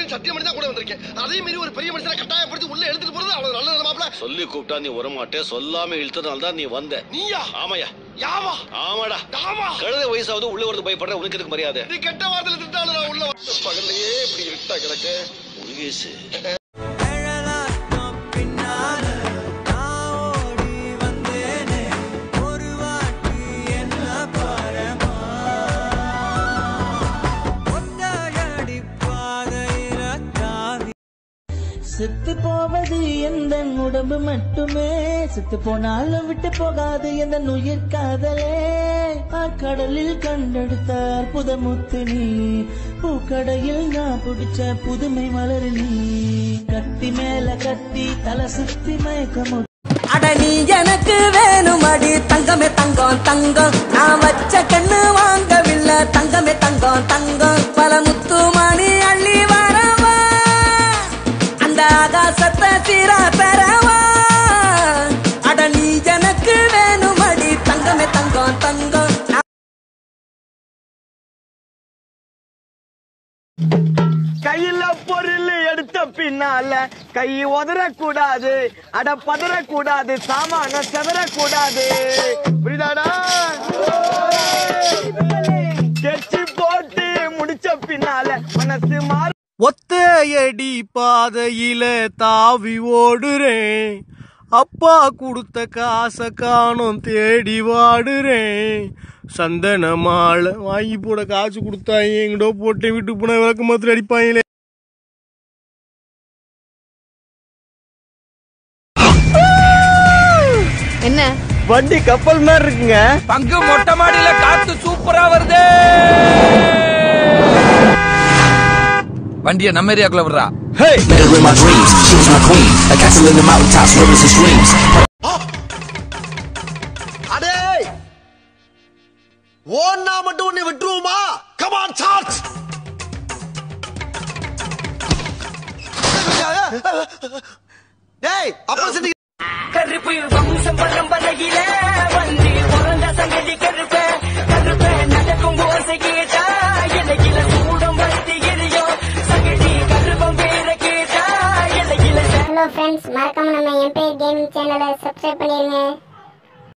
மாட்டேன்னு சத்தியம் பண்ணி தான் கூட வந்திருக்கேன் அதே மீறி ஒரு பெரிய மனுஷனை கட்டாயப்படுத்தி உள்ள எடுத்துட்டு போறது அவ்வளவு நல்லது மாப்பிள சொல்லி கூப்பிட்டா நீ வரமாட்டே சொல்லாம இழுத்ததுனால தான் நீ வந்த நீயா ஆமாயா யாவா ஆமாடா யாவா கழுத வயசாவது உள்ள வரது பயப்படுற உனக்கு எதுக்கு மரியாதை நீ கெட்ட வார்த்தையில திட்டாலும் நான் உள்ள வந்து பகல்லையே இப்படி இருட்டா கிடக்கு முருகேசு செத்து போவது எந்த உடம்பு மட்டுமே செத்து போனாலும் விட்டு போகாது எந்த உயிர் காதலே கடலில் கண்டெடுத்த அற்புத முத்து நீ பூக்கடையில் நான் பிடிச்ச புதுமை மலர் நீ கத்தி மேல கத்தி தலை சுத்தி மயக்கமு அட நீ எனக்கு வேணும் அடி தங்கமே தங்கம் தங்கம் நான் வச்ச கண்ணு வாங்கவில்லை தங்கமே தங்கம் தங்கம் பல முத்து மணி அள்ளி வரவா அந்த ஆகாசத்தை சீரா பெறவா அட நீ எனக்கு வேணும் அடி தங்கமே தங்கம் தங்கம் நான் கையில பொருள் எடுத்த பின்னால கை உதறக்கூடாது அட பதறக்கூடாது சாமான செதறக்கூடாது புரியுதாடா கெச்சி போட்டு முடிச்ச பின்னால மனசு மாறு ஒத்தையடி பாதையில தாவி ஓடுறேன் அப்பா கொடுத்த காசை காணோம் தேடி வாடுறேன் சந்தன மாலை வாங்கி போட காசு கொடுத்தாங்க எங்கிட்ட போட்டேன் விட்டு போன விளக்கு மாத்திரம் அடிப்பாங்களே என்ன வண்டி கப்பல் மாதிரி இருக்குங்க பங்கு மொட்டை மாடியில காத்து சூப்பரா வருது வண்டிய நம்ம ஏரியாக்குள்ள விடுறா Met her in my dreams, she was my queen. A castle in the mountaintops, rivers and streams. அடே ஓன்னா மட்டும் உன்னை விட்டுருவோமா கமான் சார்ஜ் டேய் அப்புறம் சிந்தி கருப்பு வம்சம் பரம்பரையில வந்து பிறந்த சங்கதி கருப்ப கருப்ப நடக்கும் ஓசை கேட்டா இலையில சூடம் வருத்தி எரியும் சங்கதி கருப்பம் பேர கேட்டா இலையில ஹலோ ஃப்ரெண்ட்ஸ் மறக்காம நம்ம எம்பையர் கேமிங் சேனலை சப்ஸ்கிரைப் பண்ணிருங்க